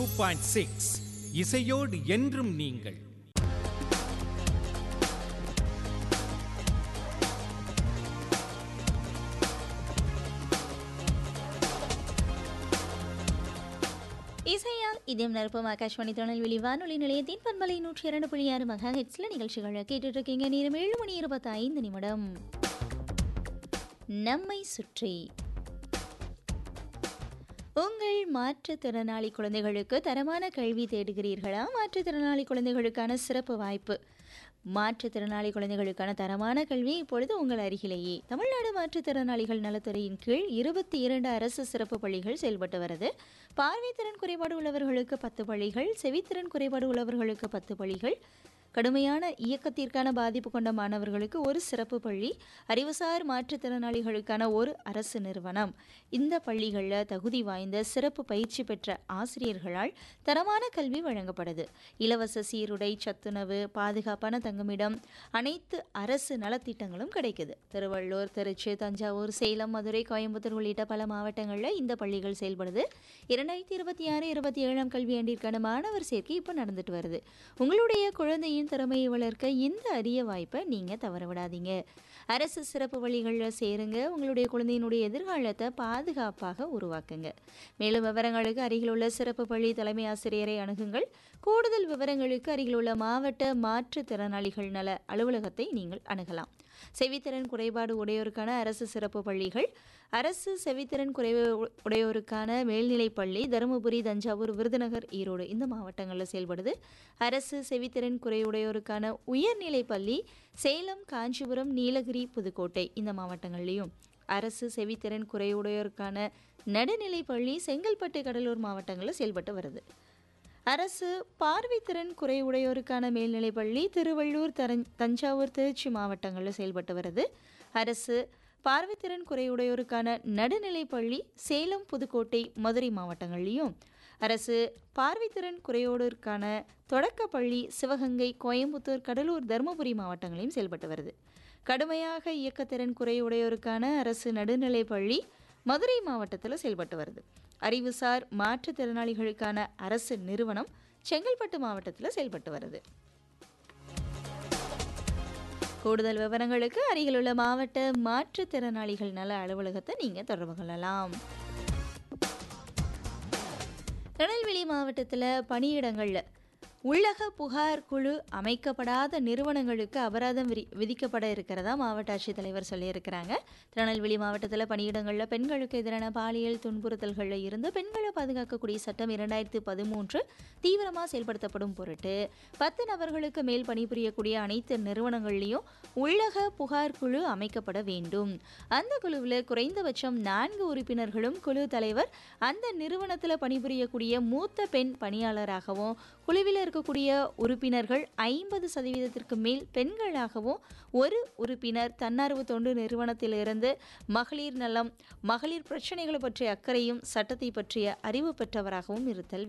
point six இசையோடு என்றும் நீங்கள் இசையா இதயம் நிரப்பும் ஆகாஷ்வாணி திருநெல்வேலி வானொலி நிலையத்தின் பண்பலை நூற்றி இரண்டு புள்ளி ஆறு மெகா ஹெட்ஸ்ல நிகழ்ச்சிகளை கேட்டுட்டு இருக்கீங்க நேரம் ஏழு மணி இருபத்தி ஐந்து நிமிடம் நம்மை சுற்றி உங்கள் மாற்றுத்திறனாளி குழந்தைகளுக்கு தரமான கல்வி தேடுகிறீர்களா மாற்றுத்திறனாளி குழந்தைகளுக்கான சிறப்பு வாய்ப்பு மாற்றுத்திறனாளி குழந்தைகளுக்கான தரமான கல்வி இப்பொழுது உங்கள் அருகிலேயே தமிழ்நாடு மாற்றுத்திறனாளிகள் நலத்துறையின் கீழ் இருபத்தி இரண்டு அரசு சிறப்பு பள்ளிகள் செயல்பட்டு வருது பார்வைத்திறன் குறைபாடு உள்ளவர்களுக்கு பத்து பள்ளிகள் செவித்திறன் குறைபாடு உள்ளவர்களுக்கு பத்து பள்ளிகள் கடுமையான இயக்கத்திற்கான பாதிப்பு கொண்ட மாணவர்களுக்கு ஒரு சிறப்பு பள்ளி அறிவுசார் மாற்றுத்திறனாளிகளுக்கான ஒரு அரசு நிறுவனம் இந்த பள்ளிகளில் தகுதி வாய்ந்த சிறப்பு பயிற்சி பெற்ற ஆசிரியர்களால் தரமான கல்வி வழங்கப்படுது இலவச சீருடை சத்துணவு பாதுகாப்பான தங்குமிடம் அனைத்து அரசு நலத்திட்டங்களும் கிடைக்குது திருவள்ளூர் திருச்சி தஞ்சாவூர் சேலம் மதுரை கோயம்புத்தூர் உள்ளிட்ட பல மாவட்டங்களில் இந்த பள்ளிகள் செயல்படுது இரண்டாயிரத்தி இருபத்தி ஆறு இருபத்தி ஏழாம் கல்வியாண்டிற்கான மாணவர் சேர்க்கை இப்போ நடந்துட்டு வருது உங்களுடைய குழந்தையின் திறமையை வளர்க்க இந்த அரிய வாய்ப்பை நீங்கள் தவற விடாதீங்க அரசு சிறப்பு வழிகளில் சேருங்க உங்களுடைய குழந்தையினுடைய எதிர்காலத்தை பாதுகாப்பாக உருவாக்குங்க மேலும் விவரங்களுக்கு அருகில் உள்ள சிறப்பு பள்ளி தலைமை ஆசிரியரை அணுகுங்கள் கூடுதல் விவரங்களுக்கு அருகில் உள்ள மாவட்ட மாற்றுத்திறனாளிகள் நல அலுவலகத்தை நீங்கள் அணுகலாம் செவித்திறன் குறைபாடு உடையோருக்கான அரசு சிறப்பு பள்ளிகள் அரசு செவித்திறன் குறைவு உடையோருக்கான மேல்நிலைப் பள்ளி தருமபுரி தஞ்சாவூர் விருதுநகர் ஈரோடு இந்த மாவட்டங்களில் செயல்படுது அரசு செவித்திறன் குறையுடையோருக்கான உயர்நிலைப் பள்ளி சேலம் காஞ்சிபுரம் நீலகிரி புதுக்கோட்டை இந்த மாவட்டங்கள்லேயும் அரசு செவித்திறன் குறையுடையோருக்கான நடுநிலைப் பள்ளி செங்கல்பட்டு கடலூர் மாவட்டங்களில் செயல்பட்டு வருது அரசு பார்வைத்திறன் குறைவுடையோருக்கான மேல்நிலைப் பள்ளி திருவள்ளூர் தரஞ் தஞ்சாவூர் திருச்சி மாவட்டங்களில் செயல்பட்டு வருது அரசு பார்வைத்திறன் குறைவுடையோருக்கான நடுநிலைப் பள்ளி சேலம் புதுக்கோட்டை மதுரை மாவட்டங்கள்லேயும் அரசு பார்வைத்திறன் குறையோடுக்கான தொடக்கப்பள்ளி சிவகங்கை கோயம்புத்தூர் கடலூர் தருமபுரி மாவட்டங்களையும் செயல்பட்டு வருது கடுமையாக இயக்கத்திறன் குறையுடையோருக்கான அரசு நடுநிலைப் பள்ளி மதுரை மாவட்டத்தில் செயல்பட்டு வருது அறிவுசார் மாற்றுத்திறனாளிகளுக்கான அரசு நிறுவனம் செங்கல்பட்டு மாவட்டத்தில் செயல்பட்டு வருது கூடுதல் விவரங்களுக்கு அருகிலுள்ள மாவட்ட மாற்றுத்திறனாளிகள் நல அலுவலகத்தை நீங்கள் தொடர்பு கொள்ளலாம் திருநெல்வேலி மாவட்டத்தில் பணியிடங்களில் உள்ளக புகார் குழு அமைக்கப்படாத நிறுவனங்களுக்கு அபராதம் விரி விதிக்கப்பட இருக்கிறதா மாவட்ட ஆட்சித்தலைவர் சொல்லியிருக்கிறாங்க திருநெல்வேலி மாவட்டத்தில் பணியிடங்களில் பெண்களுக்கு எதிரான பாலியல் துன்புறுத்தல்களில் இருந்து பெண்களை பாதுகாக்கக்கூடிய சட்டம் இரண்டாயிரத்து பதிமூன்று தீவிரமாக செயல்படுத்தப்படும் பொருட்டு பத்து நபர்களுக்கு மேல் பணிபுரியக்கூடிய அனைத்து நிறுவனங்கள்லையும் உள்ளக புகார் குழு அமைக்கப்பட வேண்டும் அந்த குழுவில் குறைந்தபட்சம் நான்கு உறுப்பினர்களும் குழு தலைவர் அந்த நிறுவனத்தில் பணிபுரியக்கூடிய மூத்த பெண் பணியாளராகவும் குழுவில் இருக்கக்கூடிய உறுப்பினர்கள் ஐம்பது சதவீதத்திற்கு மேல் பெண்களாகவும் ஒரு உறுப்பினர் தன்னார்வ தொண்டு நிறுவனத்திலிருந்து மகளிர் நலம் மகளிர் பிரச்சனைகளை பற்றிய அக்கறையும் சட்டத்தை பற்றிய அறிவு பெற்றவராகவும் இருத்தல்